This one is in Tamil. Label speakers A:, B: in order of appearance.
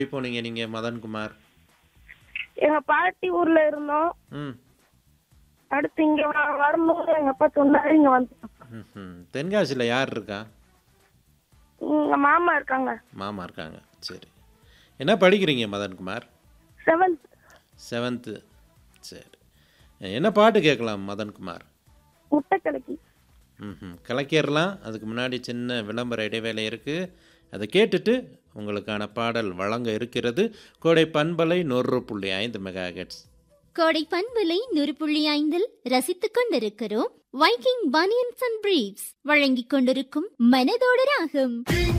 A: போனீங்க நீங்க மதன்குமார்
B: எங்க பாட்டி ஊர்ல இருந்தோம்
A: ம்
B: அடுத்து இங்க வ- வரணும்னு எங்க அப்பா சொன்னாரு இங்க வந்துட்டோம்
A: ம்ஹும். தென்காசியில் யார் இருக்கா
B: எங்க மாமா இருக்காங்க
A: மாமா இருக்காங்க சரி என்ன படிக்கிறீங்க மதன்குமார்
B: செவன்த்
A: செவன்த்து சரி என்ன பாட்டு கேட்கலாம் மதன்குமார்
B: முட்டை கலக்கி
A: ம் கலக்கிடலாம் அதுக்கு முன்னாடி சின்ன விளம்பர இடைவேளை இருக்குது அதை கேட்டுட்டு உங்களுக்கான பாடல் வழங்க இருக்கிறது கோடை பண்பலை நூறு புள்ளி ஐந்து மெகா ஹெட்ஸ்
C: கோடை பண்பலை நூறு புள்ளி ஐந்தில் ரசித்துக் கொண்டிருக்கிறோம் வைக்கிங் பனியன்ஸ் அண்ட் பிரீவ்ஸ் வழங்கிக் கொண்டிருக்கும் மனதோட ராகம்